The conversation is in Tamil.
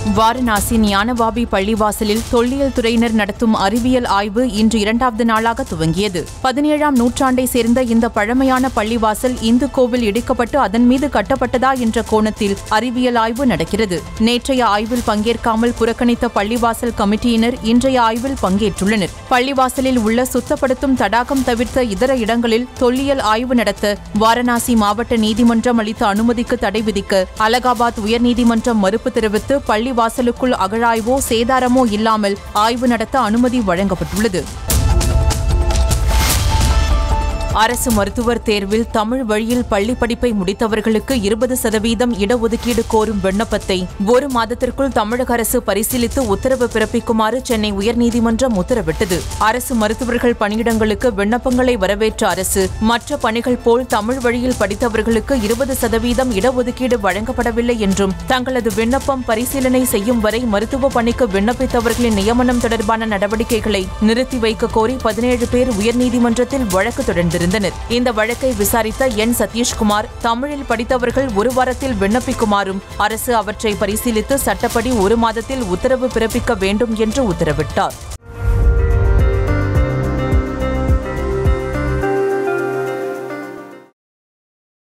வாரணாசி ஞானவாபி பள்ளிவாசலில் தொல்லியல் துறையினர் நடத்தும் அறிவியல் ஆய்வு இன்று இரண்டாவது நாளாக துவங்கியது பதினேழாம் நூற்றாண்டை சேர்ந்த இந்த பழமையான பள்ளிவாசல் இந்து கோவில் இடிக்கப்பட்டு அதன் மீது கட்டப்பட்டதா என்ற கோணத்தில் அறிவியல் ஆய்வு நடக்கிறது நேற்றைய ஆய்வில் பங்கேற்காமல் புறக்கணித்த பள்ளிவாசல் கமிட்டியினர் இன்றைய ஆய்வில் பங்கேற்றுள்ளனர் பள்ளிவாசலில் உள்ள சுத்தப்படுத்தும் தடாகம் தவிர்த்த இதர இடங்களில் தொல்லியல் ஆய்வு நடத்த வாரணாசி மாவட்ட நீதிமன்றம் அளித்த அனுமதிக்கு தடை விதிக்க அலகாபாத் உயர்நீதிமன்றம் மறுப்பு தெரிவித்து பள்ளிவாசலுக்குள் அகழாய்வோ சேதாரமோ இல்லாமல் ஆய்வு நடத்த அனுமதி வழங்கப்பட்டுள்ளது அரசு மருத்துவர் தேர்வில் தமிழ் வழியில் பள்ளி படிப்பை முடித்தவர்களுக்கு இருபது சதவீதம் இடஒதுக்கீடு கோரும் விண்ணப்பத்தை ஒரு மாதத்திற்குள் தமிழக அரசு பரிசீலித்து உத்தரவு பிறப்பிக்குமாறு சென்னை உயர்நீதிமன்றம் உத்தரவிட்டது அரசு மருத்துவர்கள் பணியிடங்களுக்கு விண்ணப்பங்களை வரவேற்ற அரசு மற்ற பணிகள் போல் தமிழ் வழியில் படித்தவர்களுக்கு இருபது சதவீதம் இடஒதுக்கீடு வழங்கப்படவில்லை என்றும் தங்களது விண்ணப்பம் பரிசீலனை செய்யும் வரை மருத்துவ பணிக்கு விண்ணப்பித்தவர்களின் நியமனம் தொடர்பான நடவடிக்கைகளை நிறுத்தி வைக்க கோரி பதினேழு பேர் உயர்நீதிமன்றத்தில் வழக்கு தொடர்ந்திருந்தனர் இந்த வழக்கை விசாரித்த என் சதீஷ்குமார் தமிழில் படித்தவர்கள் ஒரு வாரத்தில் விண்ணப்பிக்குமாறும் அரசு அவற்றை பரிசீலித்து சட்டப்படி ஒரு மாதத்தில் உத்தரவு பிறப்பிக்க வேண்டும் என்று உத்தரவிட்டார்